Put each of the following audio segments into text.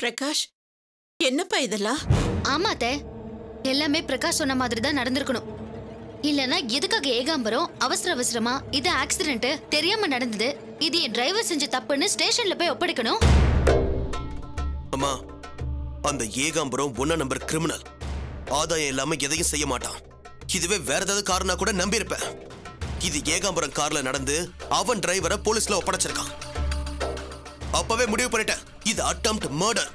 பிரகாஷ் என்னப்பா இதெல்லாம் ஆமா அத்தை எல்லாமே பிரகாஷ் சொன்ன மாதிரி தான் நடந்திருக்கணும் இல்லனா எதுக்காக ஏகாம்பரம் அவசர அவசரமா இது ஆக்சிடென்ட் தெரியாம நடந்தது இது என் டிரைவர் செஞ்ச தப்புன்னு ஸ்டேஷன்ல போய் ஒப்படைக்கணும் அம்மா அந்த ஏகாம்பரம் ஒன்ன நம்பர் கிரிமினல் ஆதாயம் இல்லாம எதையும் செய்ய மாட்டான் இதுவே வேற ஏதாவது காரணா கூட நம்பியிருப்பேன் இது ஏகாம்பரம் கார்ல நடந்து அவன் டிரைவரை போலீஸ்ல ஒப்படைச்சிருக்கான் அப்பவே முடிவு பண்ணிட்டேன் இது அட்டம்ப்ட் மர்டர்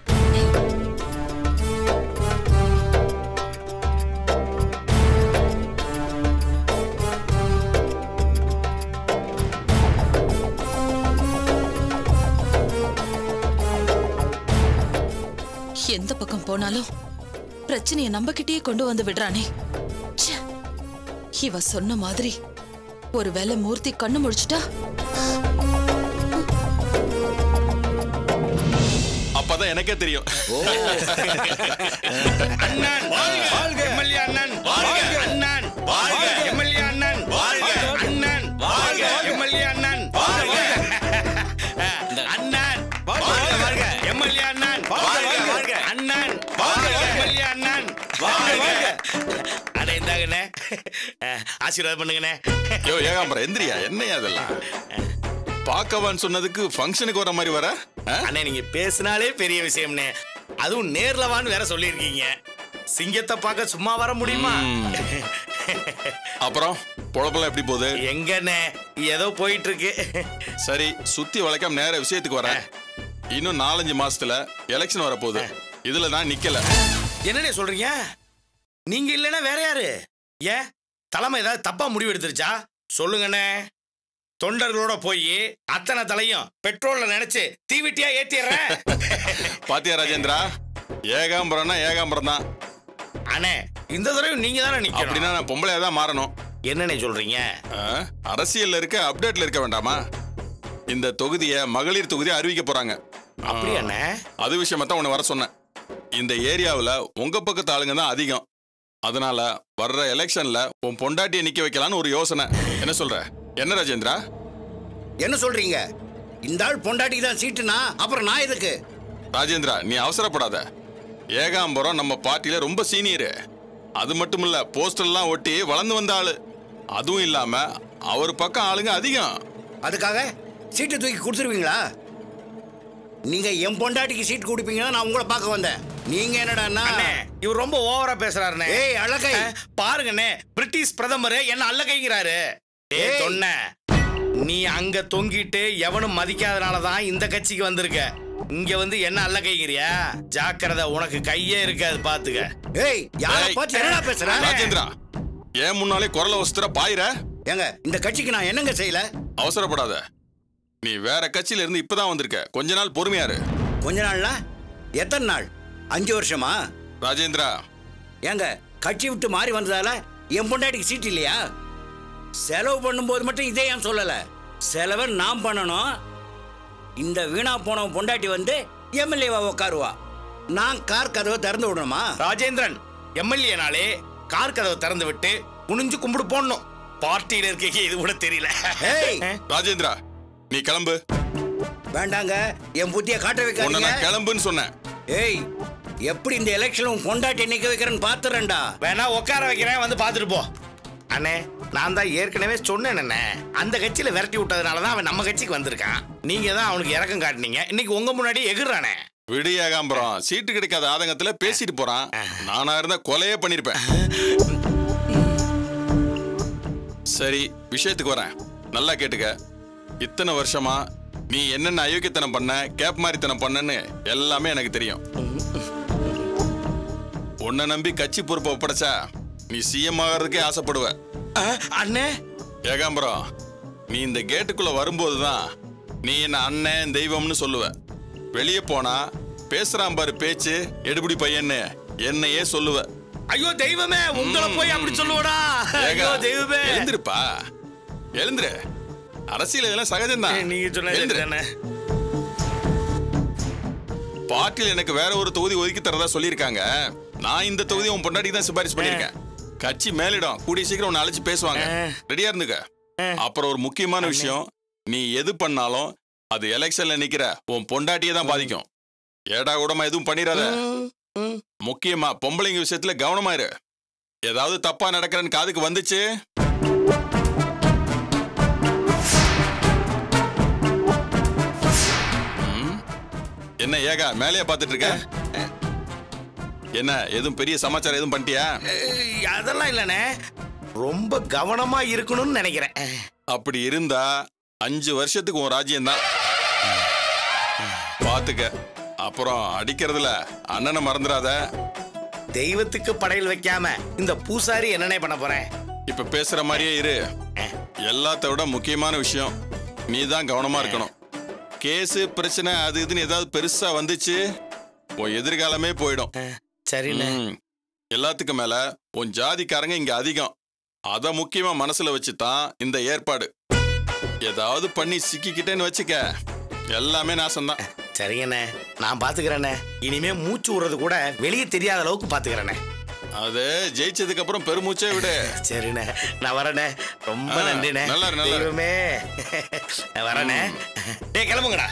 எந்த பக்கம் போனாலும் பிரச்சனைய நம்பகிட்டயே கொண்டு வந்து விடுறானே ச்சே. இவ சொன்ன மாதிரி ஒருவேளை மூர்த்தி கண்ணு முடிச்சிட்டா அப்பதான் எனக்கே தெரியும் அண்ணன் வாழ்க எம்எல்ஏ அண்ணன் வாழ்க அண்ணன் வாழ்க எம்எல்ஏ அண்ணன் வாழ்க அண்ணன் வாழ்க எம்எல்ஏ அண்ணன் வாழ்க அண்ணன் வாழ்க வாழ்க எம்எல்ஏ அண்ணன் வாழ்க வாழ்க அண்ணன் வாழ்க எம்எல்ஏ அண்ணன் வாழ்க அட இந்தாங்கண்ணே ஆசீர்வாதம் பண்ணுங்கண்ணே யோ ஏகாம்பரம் எந்திரியா என்னையா அதெல்லாம் பார்க்கவான்னு சொன்னதுக்கு ஃபங்க்ஷனுக்கு வர மாதிரி வர ஆ? அண்ணே நீங்க பேசினாலே பெரிய விஷயம்னே அதுவும் நேர்ல வான்னு வேற சொல்லியிருக்கீங்க சிங்கத்தை பார்க்க சும்மா வர முடியுமா அப்புறம் பொழப்பெல்லாம் எப்படி போகுது எங்கண்ணே ஏதோ போயிட்டு இருக்கு சரி சுத்தி வளைக்காம நேர விஷயத்துக்கு வரேன் இன்னும் நாலஞ்சு மாசத்துல எலெக்ஷன் வரப்போகுது இதுல நான் நிக்கல என்னண்ணே சொல்றீங்க நீங்க இல்லைன்னா வேற யாரு ஏன் தலைமை ஏதாவது தப்பா முடிவு எடுத்துருச்சா சொல்லுங்கண்ணே தொண்டர்களோட போய் அத்தனை தலையும் பெட்ரோல்ல நினைச்சு தீவிட்டியா ஏத்திடுறேன் பாத்தியா ராஜேந்திரா ஏகாம்பரம்னா ஏகாம்பரம் தான் அண்ணே இந்த தடவை நீங்க தானே நிக்கணும் அப்படின்னா நான் பொம்பளையா தான் மாறணும் என்னண்ணே சொல்றீங்க ஆ? அரசியல்ல இருக்க அப்டேட்ல இருக்க வேண்டாமா இந்த தொகுதியை மகளிர் தொகுதியை அறிவிக்க போறாங்க அப்படியாண்ணே அது விஷயமா தான் உன்னை வர சொன்னேன் இந்த ஏரியாவுல உங்க பக்கத்து ஆளுங்க தான் அதிகம் அதனால வர்ற எலெக்ஷன்ல உன் பொண்டாட்டியை நிக்க வைக்கலாம்னு ஒரு யோசனை என்ன சொல்ற என்ன ராஜேந்திரா என்ன சொல்றீங்க இந்த ஆள் பொண்டாட்டிக்கு தான் சீட்டுனா அப்புறம் நான் எதுக்கு ராஜேந்திரா நீ அவசரப்படாத ஏகாம்பரம் நம்ம பார்ட்டியில ரொம்ப சீனியரு அது மட்டும் இல்ல போஸ்டர்லாம் ஒட்டி வளர்ந்து வந்த ஆளு அதுவும் இல்லாம அவர் பக்கம் ஆளுங்க அதிகம் அதுக்காக சீட்டை தூக்கி கொடுத்துருவீங்களா நீங்க என் பொண்டாட்டிக்கு சீட் கொடுப்பீங்கன்னா நான் உங்களை பார்க்க வந்தேன் நீங்க என்னடான்னா அண்ணே இவர் ரொம்ப ஓவரா பேசுறாருண்ணே ஏய் அழகை அஹ், பாருங்கண்ணே பிரிட்டிஷ் பிரதமர் என்ன அல்லகைங்கிறாரு ஏய் ஏய். தொன்ன நீ அங்க தொங்கிட்டு எவனும் மதிக்காதனால தான் இந்த கட்சிக்கு வந்திருக்க இங்க வந்து என்ன அல்லகைங்கிறியா ஜாக்கிரதை உனக்கு கையே இருக்காது பாத்துக்க ஏய் யாரை ஏய். பார்த்து என்னடா பேசுற ராஜேந்திரா ஏன் முன்னாலே குரலை வசுத்துற பாயிர ஏங்க இந்த கட்சிக்கு நான் என்னங்க செய்யல அவசரப்படாத நீ வேற கட்சியில இருந்து இப்பதான் வந்திருக்க கொஞ்ச நாள் பொறுமையாரு கொஞ்ச நாள்னா எத்தனை நாள் அஞ்சு வருஷமா ராஜேந்திரா ஏங்க கட்சி விட்டு மாறி வந்ததால என் பொண்டாட்டிக்கு சீட் இல்லையா செலவு பண்ணும்போது மட்டும் இதே ஏன் சொல்லல செலவை நான் பண்ணணும் இந்த வீணா போன பொண்டாட்டி வந்து எம்எல்ஏவா உட்காருவா நான் கார் கதவை திறந்து விடணுமா ராஜேந்திரன் எம்எல்ஏனாலே கார் கதவை திறந்து விட்டு குனிஞ்சு கும்பிடு போடணும் பார்ட்டியில இருக்கீங்க இது கூட தெரியல ஏய் ராஜேந்திரா நீ கிளம்பு வேண்டாங்க என் புத்திய காட்ட உன்னை வைக்காதீங்க நான் கிளம்புன்னு சொன்னேன் ஏய் எப்படி இந்த எலெக்ஷன் உன் பொண்டாட்டி நிக்க வைக்கிறேன்னு பாத்துறேன்டா வேணா உட்கார வைக்கிறேன் வந்து பார்த்துட்டு போ அண்ணே நான் தான் ஏற்கனவே சொன்னேன் அண்ணே அந்த கட்சியில விரட்டி விட்டதுனால தான் அவன் நம்ம கட்சிக்கு வந்திருக்கான் நீங்க தான் அவனுக்கு இறக்கம் காட்டுனீங்க இன்னைக்கு உங்க முன்னாடி எகுறானே விடு ஏகாம்பரம் சீட்டு கிடைக்காத ஆதங்கத்துல பேசிட்டு போறான் நானா இருந்தா கொலையே பண்ணிருப்பேன் சரி விஷயத்துக்கு வரேன் நல்லா கேட்டுக்க இத்தனை வருஷமா நீ என்னென்ன அயோக்கியத்தனம் பண்ண கேப் மாதிரித்தனம் பண்ணன்னு எல்லாமே எனக்கு தெரியும் உன்னை நம்பி கட்சி பொறுப்பை ஒப்படைச்சா நீ சிஎம் ஆகிறதுக்கே ஆசைப்படுவ அண்ணே ஏகாம்பரம் நீ இந்த கேட்டுக்குள்ள வரும்போதுதான் நீ என்ன அண்ணன் தெய்வம்னு சொல்லுவ வெளியே போனா பேசுறான் பாரு பேச்சு எடுபடி பையன்னு என்னையே சொல்லுவ ஐயோ தெய்வமே உங்களை போய் அப்படி சொல்லுவடா ஐயோ ஏகா, தெய்வமே எழுந்திருப்பா எழுந்துரு அரசியல் இதெல்லாம் சகஜம்தான் நீங்க சொன்னது எழுந்துரு. தானே பார்ட்டியில் எனக்கு வேற ஒரு தொகுதி ஒதுக்கி தரதா சொல்லியிருக்காங்க நான் இந்த தொகுதி உன் பொண்டாட்டிக்கு தான் சிபாரிசு பண்ணியிருக்கேன் கட்சி மேலிடம் கூடிய சீக்கிரம் உன்னை அழைச்சு பேசுவாங்க ரெடியா இருந்துக்க அப்புறம் ஒரு முக்கியமான விஷயம் நீ எது பண்ணாலும் அது எலெக்ஷன்ல நிக்கிற உன் பொண்டாட்டியை தான் பாதிக்கும் ஏடா கூடமா எதுவும் பண்ணிடாத ம், ம். முக்கியமா பொம்பளைங்க விஷயத்துல கவனமாயிரு ஏதாவது தப்பா நடக்கிறன்னு காதுக்கு வந்துச்சு ம்? என்ன ஏகா மேலேயே பார்த்துட்டு இருக்க என்ன எதுவும் பெரிய சமாச்சாரம் எதுவும் பண்ணிட்டியா ஏய், அதெல்லாம் இல்லைண்ணே ரொம்ப கவனமா இருக்கணும்னு நினைக்கிறேன் அப்படி இருந்தா அஞ்சு வருஷத்துக்கு உன் ராஜ்யம் தான் பாத்துக்க அப்புறம் அடிக்கிறதுல அண்ணனை மறந்துடாத தெய்வத்துக்கு படையல் வைக்காம இந்த பூசாரி என்னண்ணே பண்ண போறேன் இப்ப பேசுற மாதிரியே இரு எல்லாத்த விட முக்கியமான விஷயம் நீ தான் கவனமா இருக்கணும் கேஸு பிரச்சனை அது இதுன்னு ஏதாவது பெருசா வந்துச்சு உன் எதிர்காலமே போயிடும் சரிண்ணே ம். எல்லாத்துக்கும் மேல உன் ஜாதிக்காரங்க இங்க அதிகம் அத முக்கியமா மனசுல வச்சு தான் இந்த ஏற்பாடு ஏதாவது பண்ணி சிக்கிக்கிட்டேன்னு வச்சுக்க எல்லாமே நாசம்தான் சரிங்கண்ணே நான் பாத்துக்கிறேண்ணே இனிமே மூச்சு விடுறது கூட வெளியே தெரியாத அளவுக்கு பாத்துக்கிறேண்ணே அது ஜெயிச்சதுக்கு அப்புறம் பெருமூச்சே விடு சரிண்ணே நான் வரேண்ணே ரொம்ப ஆ, நன்றிண்ணே நல்லா இரு, நல்லா இரு. தெய்வமே நான் வரேண்ணே டேய் கிளம்புங்கடா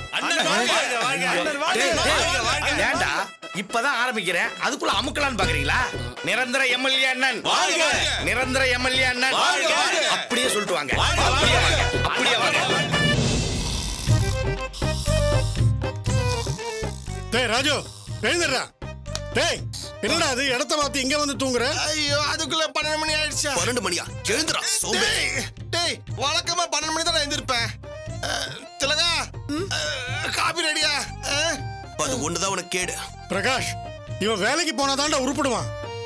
டேய், டேய், ஏன்டா இப்பதான் ஆரம்பிக்கிறேன் அதுக்குள்ள அமுக்கலான்னு பாக்குறீங்களா நிரந்தர எம்எல்ஏ அண்ணன் நிரந்தர எம்எல்ஏ அண்ணன் அப்படியே சொல்லிட்டு வாங்க அப்படியே வாங்க அப்படியே வாங்க டேய் ராஜு எழுந்துடுறா டேய் என்னடா அது இடத்த மாத்தி இங்க வந்து தூங்குற ஐயோ அதுக்குள்ள பன்னெண்டு மணி ஆயிடுச்சா பன்னெண்டு மணியா எழுந்துடா சோம்பேறி டேய் வழக்கமா பன்னெண்டு மணி தான் நான் எழுந்திருப்பேன் அஹ், திலகா அஹ், காபி ரெடியா அஹ், அது ஒண்ணுதான் உனக்கு கேடு பிரகாஷ் இவன் வேலைக்கு போனாதான்டா உருப்பிடுவான்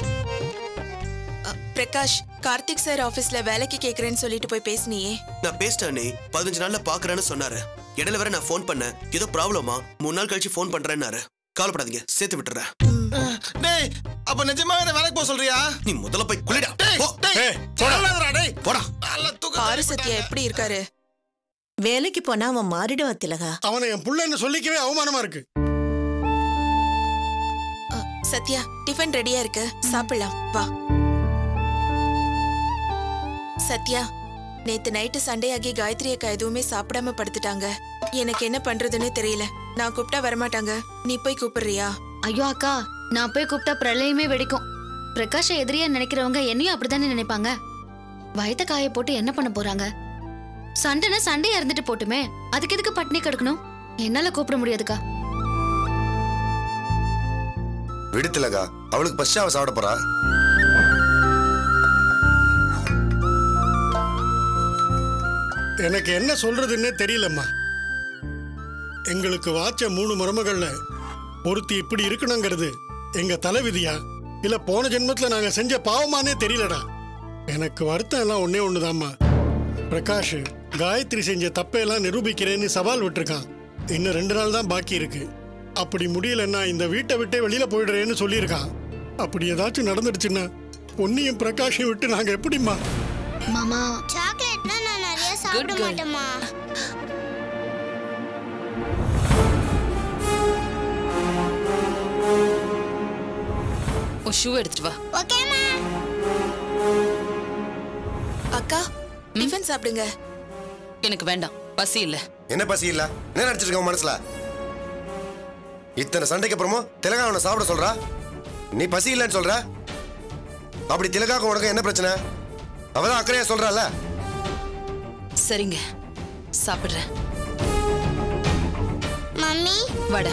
பிரகாஷ் கார்த்திக் சார் ஆபீஸ்ல வேலைக்கு கேக்குறேன்னு சொல்லிட்டு போய் பேசினியே நான் பேசிட்டேன் நீ பதினஞ்சு நாள்ல பாக்குறேன்னு சொன்னாரு இடையில வேற நான் ஃபோன் பண்ணேன் ஏதோ ப்ராப்ளமா மூணு நாள் கழிச்சு ஃபோன் பண்றேன்னாரு கவலைப்படாதீங்க சேர்த்து விட்டுறேன் டேய் அப்ப நிஜமாவே என்ன வேலைக்கு போக சொல்றியா நீ முதல்ல போய் குளிடா டேய் போ. டேய் ஏய், போடா. சொல்லாதடா, டேய் போடா நல்ல தூக்கம் பாரு சத்யா எப்படி இருக்காரு வேலைக்கு போனா அவன் மாறிடுவான் திலகா அவனை என் புள்ளன்னு சொல்லிக்கவே அவமானமா இருக்கு அ, சத்யா டிஃபன் ரெடியா இருக்கு சாப்பிடலாம் வா சத்யா நேத்து நைட்டு சண்டே ஆகி காயத்ரி அக்கா எதுவுமே சாப்பிடாம படுத்துட்டாங்க எனக்கு என்ன பண்றதுன்னு தெரியல நான் கூப்பிட்டா வரமாட்டாங்க நீ போய் கூப்பிடுறியா ஐயோ அக்கா நான் போய் கூப்பிட்டா பிரளயமே வெடிக்கும் பிரகாஷ எதிரியா நினைக்கிறவங்க என்னையும் அப்படித்தானே நினைப்பாங்க வயத்த காய போட்டு என்ன பண்ண போறாங்க சண்டைனா சண்டையா இருந்துட்டு போட்டுமே அதுக்கு எதுக்கு பட்னி கிடக்கணும் என்னால கூப்பிட முடியாதுக்கா விடுத்துலகா அவளுக்கு பஸ்ட் அவ சாப்பிட போறா எனக்கு என்ன சொல்றதுன்னே தெரியலம்மா எங்களுக்கு வாச்ச மூணு மருமகள்ல ஒருத்தி இப்படி இருக்கணுங்கிறது எங்க தலைவிதியா இல்ல போன ஜென்மத்துல நாங்க செஞ்ச பாவமானே தெரியலடா எனக்கு வருத்தம் எல்லாம் ஒன்னே ஒண்ணுதாம்மா பிரகாஷ் காயத்ரி செஞ்ச தப்பையெல்லாம் நிரூபிக்கிறேன்னு சவால் விட்டுருக்கான் இன்னும் ரெண்டு நாள் தான் பாக்கி இருக்கு அப்படி முடியலன்னா இந்த வீட்டை விட்டே வெளியில போயிடுறேன்னு சொல்லியிருக்கான் அப்படி ஏதாச்சும் நடந்துடுச்சுன்னா பொன்னியும் பிரகாஷையும் விட்டு நாங்க எப்படிம்மா மாமா சாக்லேட்னா நான் நிறைய சாப்பிட girl. மாட்டேமா உன் ஷூ எடுத்துட்டு வா ஓகேமா அக்கா டிஃபன் சாப்பிடுங்க எனக்கு வேண்டாம் பசி இல்ல என்ன பசி இல்ல என்ன நினைச்சிட்டு இருக்க உன் மனசுல இத்தனை சண்டைக்கு அப்புறமும் திலகா அவனை சாப்பிட சொல்றா நீ பசி இல்லைன்னு சொல்ற அப்படி திலகாக்கு உனக்கு என்ன பிரச்சனை அவதான் அக்கறையா சொல்றால சரிங்க சாப்பிடுறேன் மம்மி வாடா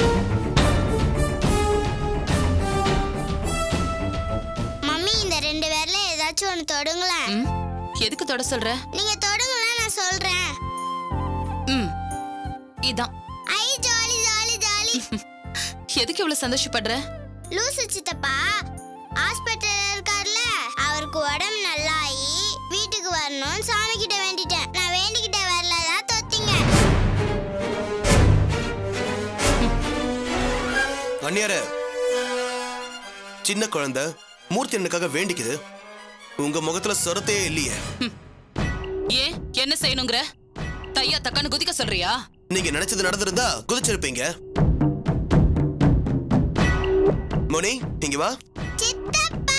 மம்மி இந்த ரெண்டு பேர்ல ஏதாச்சும் ஒன்று தொடுங்களேன் ம் எதுக்கு தொட சொல்ற நீங்க தொடுங்களேன் நான் சொல்றேன் ம் இதான் ஐ ஜாலி ஜாலி ஜாலி எதுக்கு இவ்வளவு சந்தோஷப்படுற லூசு சித்தப்பா ஹாஸ்பிட்டல் இருக்கார்ல அவருக்கு உடம்பு நல்லாயி வீட்டுக்கு வரணும்னு சாமி கிட்ட வேண்டிட்டேன் நான் வேண்டிக்கிட்ட வரலதான் தொத்திங்க அந்நியார சின்ன குழந்தை மூர்த்தி அண்ணனுக்காக வேண்டிக்குது உங்க முகத்துல சொரத்தையே இல்லையே ஏன் என்ன செய்யணுங்கிற தையா தக்கான்னு குதிக்க சொல்றியா நீங்க நினைச்சது நடந்திருந்தா குதிச்சிருப்பீங்க மோனி இங்க வா சித்தப்பா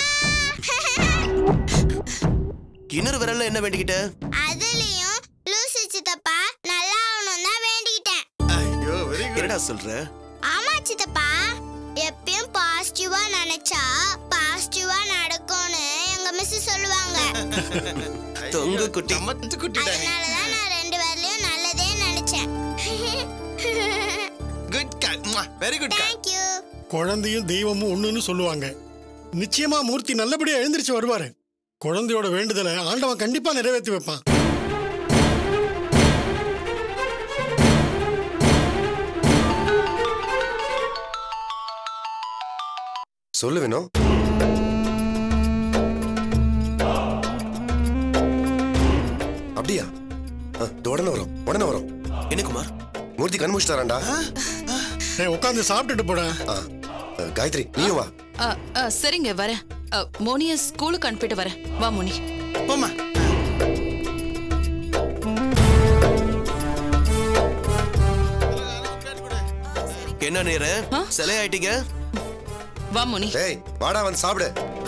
இன்னொரு விரல்ல என்ன வேண்டிக்கிட்ட அதுலயும் லூசு சித்தப்பா நல்லா ஆகணும் தான் வேண்டிக்கிட்டேன் என்னடா சொல்ற ஆமா சித்தப்பா எப்பயும் பாசிட்டிவா நினைச்சா பாசிட்டிவா நடக்கும்னு எங்க மிஸ் சொல்லுவாங்க தொங்கு குட்டி சமத்து குட்டிடா நீ அதனாலதான் நான் ரெண்டு பேர்லயும் நல்லதே நினைச்சேன் good god very good god thank you குழந்தையும் தெய்வமும் ஒண்ணுன்னு சொல்லுவாங்க நிச்சயமா மூர்த்தி நல்லபடியா எழுந்திருச்சு வருவாரு குழந்தையோட வேண்டுதலை ஆண்டவன் கண்டிப்பா நிறைவேற்றி வைப்பான் சொல்லு வினோ அப்படியா ஆ, இதோ உடனே வரும் உடனே வரும் என்ன குமார் மூர்த்தி கண் முடிச்சிட்டாராண்டா டேய் உட்காந்து சாப்பிட்டுட்டு போட ஆ, ஆ, காயத்ரி நீயும் வா அ, அ, சரிங்க வரேன் அ, மோனிய ஸ்கூலுக்கு அனுப்பிட்டு வரேன் வா மோனி போமா என்ன நேர ஆ? சிலை ஆயிட்டீங்க வா மோனி டேய் வாடா வந்து சாப்பிடு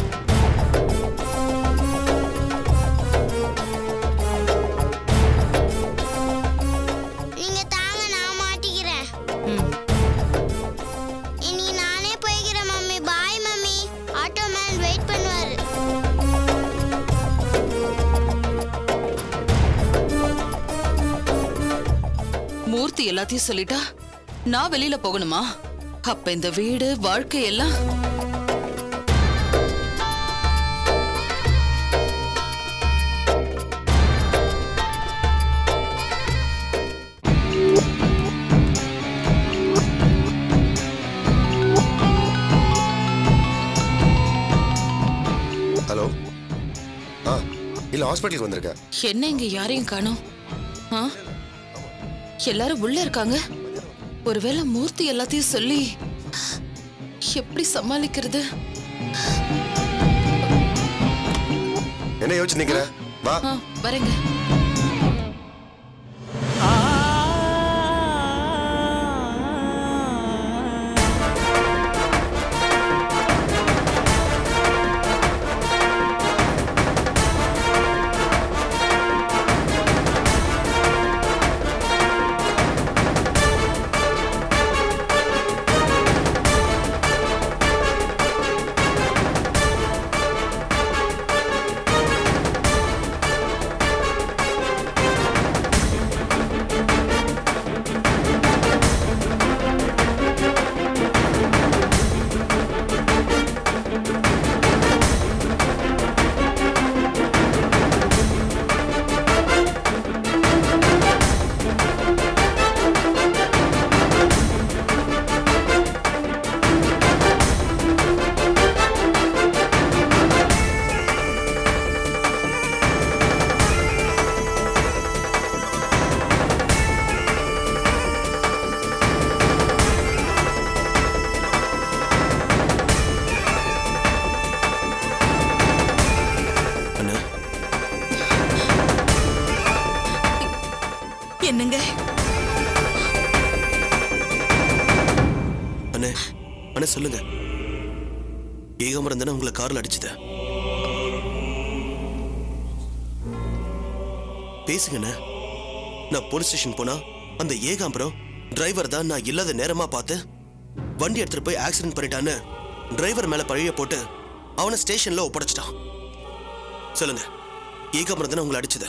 நீங்க தாங்க நான் மாட்டிக்கிறேன் ம். இனி நானே போய்க்கிறேன் mummy bye mummy auto man wait பண்ணுவாரு மூர்த்தி எல்லாத்தையும் சொல்லிட்டா நான் வெளியில போகணுமா அப்ப இந்த வீடு வாழ்க்கை எல்லாம் ஹலோ ஆ இல்ல ஹாஸ்பிட்டலுக்கு வந்திருக்கேன் என்ன இங்க யாரையும் காணோம் ஆ? எல்லாரும் உள்ள இருக்காங்க ஒருவேளை மூர்த்தி எல்லாத்தையும் சொல்லி எப்படி சமாளிக்கிறது என்ன யோசிச்சு நிக்கிற வா ஆ, வரேங்க அண்ணா என்னங்க அண்ணே அண்ணே சொல்லுங்க ஏகாமரம் தானே உங்களை கார்ல அடிச்சுத பேசுங்கண்ணே நான் போலீஸ் ஸ்டேஷன் போனா அந்த ஏகாம்பரம் டிரைவர் தான் நான் இல்லாத நேரமா பார்த்து வண்டி எடுத்துட்டு போய் ஆக்சிடென்ட் பண்ணிட்டான்னு டிரைவர் மேல பழிய போட்டு அவனை ஸ்டேஷன்ல ஒப்படைச்சிட்டான் சொல்லுங்க ஏகாம்பரம் தானே உங்களை அடிச்சது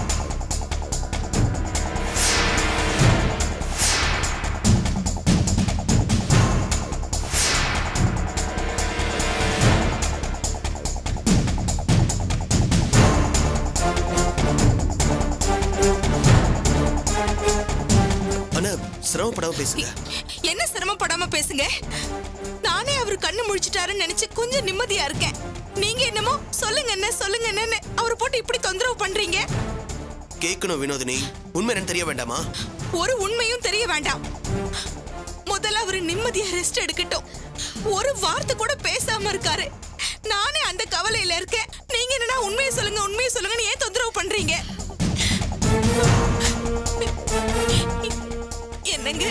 அண்ணா சிரமப்படாம பேசுங்க என்ன சிரமப்படாம பேசுங்க நானே அவர் கண்ணு முழிச்சிட்டாருன்னு நினைச்சு கொஞ்சம் நிம்மதியா இருக்கேன் நீங்க என்னமோ சொல்லுங்க என்ன சொல்லுங்க என்னன்னு அவர் போட்டு இப்படி தொந்தரவு பண்றீங்க கேட்கணும் வினோதினி உண்மை என்னன்னு தெரிய வேண்டாமா ஒரு உண்மையும் தெரிய வேண்டாம் முதல்ல அவர் நிம்மதியா ரெஸ்ட் எடுக்கட்டும் ஒரு வார்த்தை கூட பேசாம இருக்காரு நானே அந்த கவலையில இருக்கேன் நீங்க என்னடா உண்மையை சொல்லுங்க உண்மையை சொல்லுங்கன்னு ஏன் தொந்தரவு பண்றீங்க என்னங்க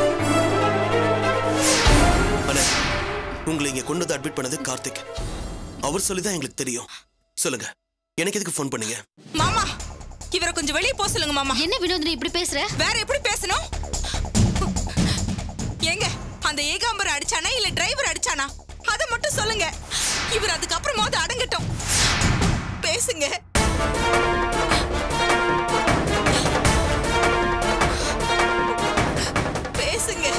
அண்ணா உங்களை இங்க கொண்டு வந்து அட்மிட் பண்ணது கார்த்திக் அவர் சொல்லி தான் எங்களுக்கு தெரியும் சொல்லுங்க எனக்கு எதுக்கு ஃபோன் பண்ணீங்க மாமா இவரை கொஞ்சம் வெளியே போக சொல்லுங்க மாமா என்ன வினோதினி இப்படி பேசுற வேற எப்படி பேசணும் ஏங்க அந்த ஏகாம்பரம் அடிச்சானா இல்ல டிரைவர் அடிச்சானா அத மட்டும் சொல்லுங்க இவர் அதுக்கப்புறமாவது அடங்கட்டும் பேசுங்க பேசுங்க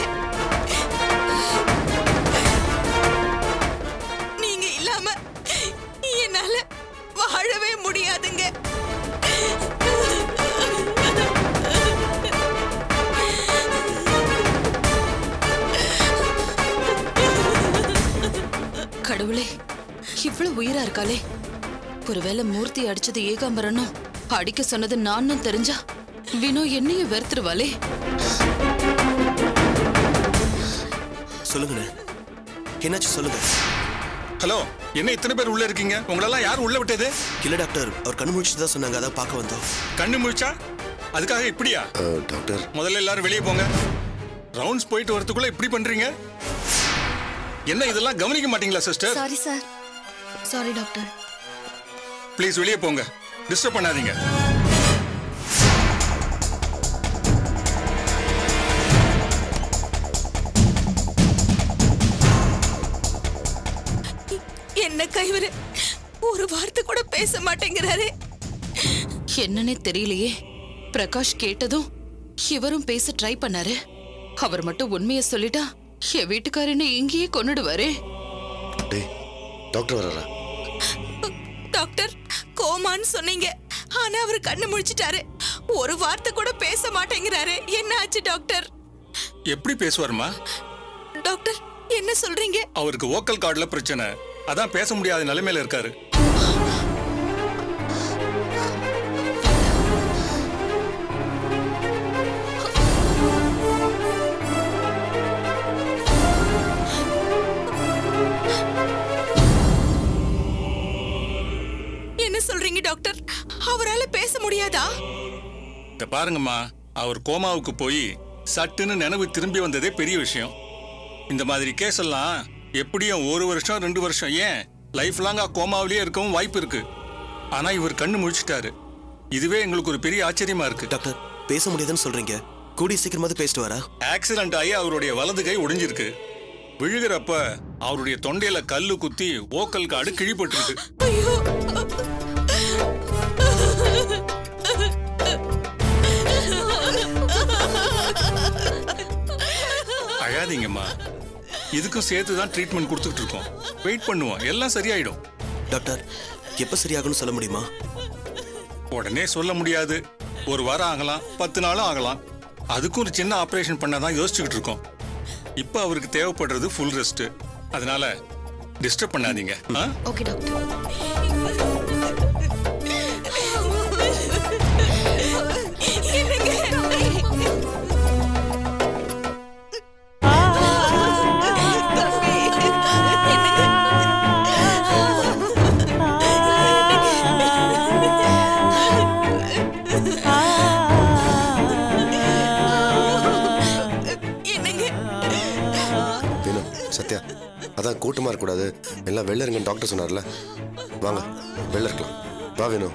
நீங்க இல்லாம என்னால வாழவே முடியாதுங்க கடவுளே இவ்வளவு உயிரா இருக்காளே ஒருவேளை மூர்த்தி அடிச்சது ஏகாம்பரனும் அடிக்க சொன்னது நானும் தெரிஞ்சா வினோ என்னையும் வெறுத்துருவாளே சொல்லுங்கண்ணே என்னாச்சு சொல்லுங்க ஹலோ என்ன இத்தனை பேர் உள்ள இருக்கீங்க உங்களெல்லாம் யார் உள்ள விட்டது இல்ல டாக்டர் அவர் கண்ணு முடிச்சு தான் சொன்னாங்க அதான் பார்க்க வந்தோம் கண்ணு முழிச்சா அதுக்காக இப்படியா டாக்டர் முதல்ல எல்லாரும் வெளியே போங்க ரவுண்ட்ஸ் போயிட்டு வரதுக்குள்ள இப்படி பண்றீங்க என்ன இதெல்லாம் கவனிக்க மாட்டீங்களா sister sorry sir sorry doctor please வெளியே போங்க டிஸ்டர்ப் பண்ணாதீங்க என்ன கைவரு ஒரு வார்த்தை கூட பேச மாட்டேங்கிறாரு என்னன்னே தெரியலையே பிரகாஷ் கேட்டதும் இவரும் பேச ட்ரை பண்ணாரு அவர் மட்டும் உண்மையை சொல்லிட்டா என் வீட்டுக்காரனை இங்கேயே கொன்னுடுவாரே டேய் டாக்டர் வர்றாரா டாக்டர் கோமான்னு சொன்னீங்க ஆனா அவர் கண்ணு முழிச்சிட்டாரு ஒரு வார்த்தை கூட பேச மாட்டேங்கிறாரு என்ன ஆச்சு டாக்டர் எப்படி பேசுவாருமா டாக்டர் என்ன சொல்றீங்க அவருக்கு ஓக்கல் கார்டுல பிரச்சனை அதான் பேச முடியாத நிலைமையில இருக்காரு என்ன சொல்றீங்க டாக்டர் அவரால பேச முடியாதா இந்த பாருங்கம்மா அவர் கோமாவுக்கு போய் சட்டுன்னு நினைவு திரும்பி வந்ததே பெரிய விஷயம் இந்த மாதிரி கேஸ் எல்லாம் எப்படியும் ஒரு வருஷம் ரெண்டு வருஷம் ஏன் லைஃப் லாங்கா கோமாவிலேயே இருக்கவும் வாய்ப்பு இருக்கு ஆனா இவர் கண்ணு முழிச்சிட்டாரு இதுவே எங்களுக்கு ஒரு பெரிய ஆச்சரியமா இருக்கு டாக்டர் பேச முடியாதுன்னு சொல்றீங்க கூடிய சீக்கிரமாவது பேசிட்டு வரா ஆக்சிடென்ட் ஆகி அவருடைய வலது கை ஒடிஞ்சிருக்கு விழுகிறப்ப அவருடைய தொண்டையில கல்லு குத்தி ஓக்கல் காடு கிழிப்பட்டிருக்கு அழாதீங்கம்மா இதுக்கும் சேர்த்து தான் ட்ரீட்மெண்ட் கொடுத்துட்டு இருக்கோம் வெயிட் பண்ணுவோம் எல்லாம் சரியாயிடும் டாக்டர் எப்ப சரியாகும்னு சொல்ல முடியுமா உடனே சொல்ல முடியாது ஒரு வாரம் ஆகலாம் பத்து நாளும் ஆகலாம் அதுக்கும் ஒரு சின்ன ஆபரேஷன் பண்ணாதான் யோசிச்சுக்கிட்டு இருக்கோம் இப்போ அவருக்கு தேவைப்படுறது ஃபுல் ரெஸ்ட் அதனால டிஸ்டர்ப் பண்ணாதீங்க ஆ? ஓகே டாக்டர் வேணும் சத்யா அதான் கூட்டமா இருக்கக்கூடாது எல்லாம் வெளில இருங்கன்னு டாக்டர் சொன்னார்ல வாங்க வெளில இருக்கலாம் வா வேணும்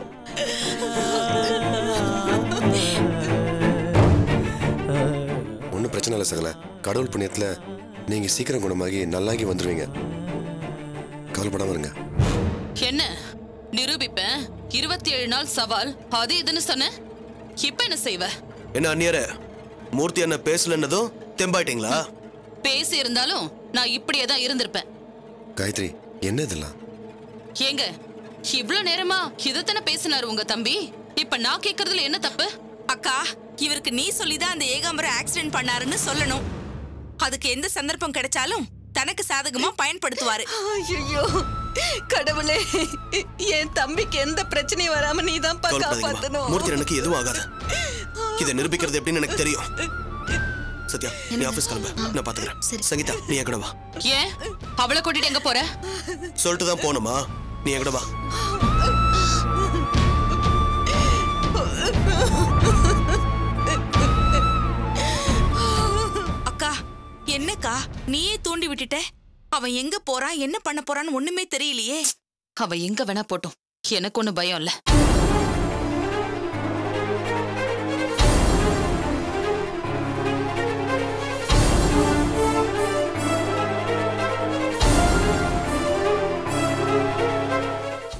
ஒன்றும் பிரச்சனை இல்லை சகல கடவுள் புண்ணியத்தில் நீங்கள் சீக்கிரம் குணமாகி நல்லாகி வந்துடுவீங்க கவலைப்படாம இருங்க என்ன நிரூபிப்பேன் இருபத்தி ஏழு நாள் சவால் அது இதுன்னு சொன்ன இப்ப என்ன செய்வ என்ன அந்நியர மூர்த்தி என்ன பேசலன்னதும் தெம்பாயிட்டீங்களா பேசி இருந்தாலும் நான் இப்படியே தான் இருந்திருப்பேன் காயத்ரி என்ன இதெல்லாம் ஏங்க இவ்ளோ நேரமா இதத்தானே பேசினாரு உங்க தம்பி இப்ப நான் கேக்குறதுல என்ன தப்பு அக்கா இவருக்கு நீ சொல்லிதான் அந்த ஏகாம்பரம் ஆக்சிடென்ட் பண்ணாருன்னு சொல்லணும் அதுக்கு எந்த சந்தர்ப்பம் கிடைச்சாலும் தனக்கு சாதகமா பயன்படுத்துவாரு ஐயோ கடவுளே என் தம்பிக்கு எந்த பிரச்சனையும் வராம நீ தான் கவலைப்படாதீங்கம்மா மூர்த்தி எனக்கு எதுவும் ஆகாது இதை நிரூபிக்கிறது எப்படின்னு எனக்கு தெரியும் சத்யா நீ ஆபீஸ் கிளம்பு நான் பாத்துக்கிறேன் சங்கீதா நீ என் கூட வா ஏன் அவளை கூட்டிட்டு எங்க போற சொல்லிட்டு தான் போகணுமா நீ என் கூட வா அக்கா என்னக்கா நீயே தூண்டி விட்டுட்ட அவன் எங்க போறான் என்ன பண்ண போறான்னு ஒண்ணுமே தெரியலையே அவ எங்க வேணா போட்டும் எனக்கு ஒண்ணு பயம் இல்ல